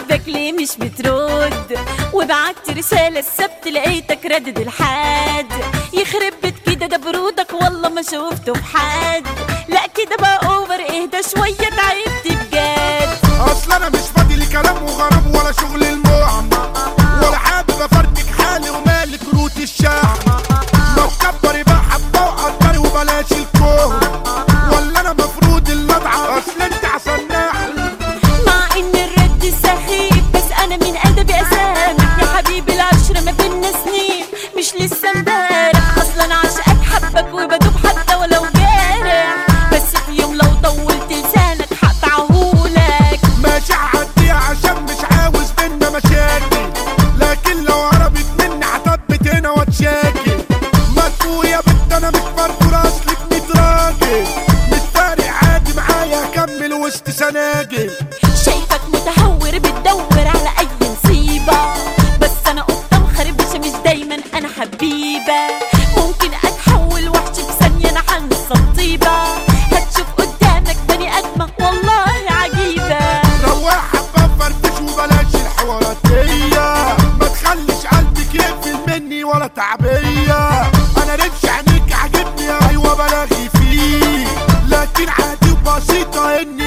عاجبك ليه مش بترد وبعت رسالة السبت لقيتك ردد الحاد يخرب بيت كده ده برودك والله ما شوفته في حد لا كده بقى اوفر اهدى شوية تعبت بجد اصل انا مش فاضي لكلام وغرام ولا شغل المهم ولا حابب افرتك حالي ومالك روت الشعب ما تكبري بقى حبه وقدري وبلاش الكون ولا انا مفروض اللي ادعى اصل انت عسناح مع ان الرد سخيف بس انا من ادبي اسامح يا حبيبي العشرة ما بينا سنين مش لسه امبارح اصلا عشقك حبك وبدوب حتى ولو جارح بس في يوم لو طولت لسانك هقطعهولك ماشي هعديها عشان مش عاوز بينا مشاكل لكن لو هربت مني هثبت هنا واتشاكل ما تقول يا بنت انا مش فرفور اصلك ميت راجل مش فارق عادي معايا اكمل وسط سناجل شايفك متهور بتدور على اي نصيبة بس انا قطة مخربشة مش دايما انا حبيبة ممكن اتحول وحش في ثانية انا هنسى الطيبة هتشوف قدامك بني ادمة والله عجيبة رواح حبة فرفش وبلاش الحوارات دي ما تخليش قلبك يقفل مني ولا تعبية انا رمش عينيك عاجبني ايوه بلاغي فيه لكن عادي وبسيطة اني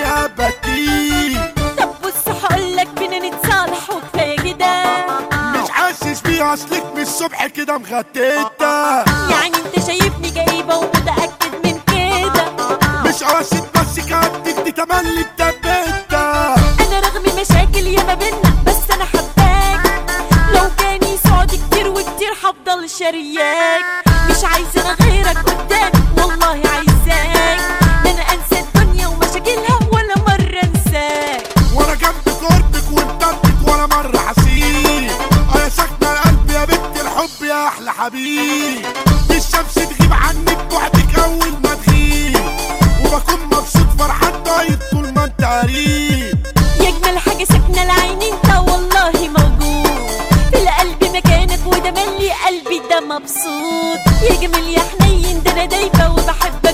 ابكيه طب بص هقولك بينا نتصالح وكفاية كده مش حاسس بيه اصلك من الصبح كده مغتتة يعني انت شايفني جايبة ومتأكد من كده مش قاصد بس كاتك دي تملي بتبتة انا رغم مشاكل ياما بينا بس انا حباك لو كان يسعد كتير وكتير هفضل شرياك مش عايزة انا غيرك قدامي والله عايزاك ده انا انسى الدنيا ومشاكلها ولا مرة انساك وانا جنب قربك وانتبت ولا مرة حسيب انا ساكنة القلب يا بنت الحب يا احلى حبيب الشمس تغيب عنك بعدك اول ما تغيب وبكون مبسوط فرحان طاير طول ما انت قريب يا اجمل حاجة ساكنة العين انت والله موجود في القلب مكانك وده ملي قلبي ده مبسوط يا جميل يا حنين ده انا دايبة وبحب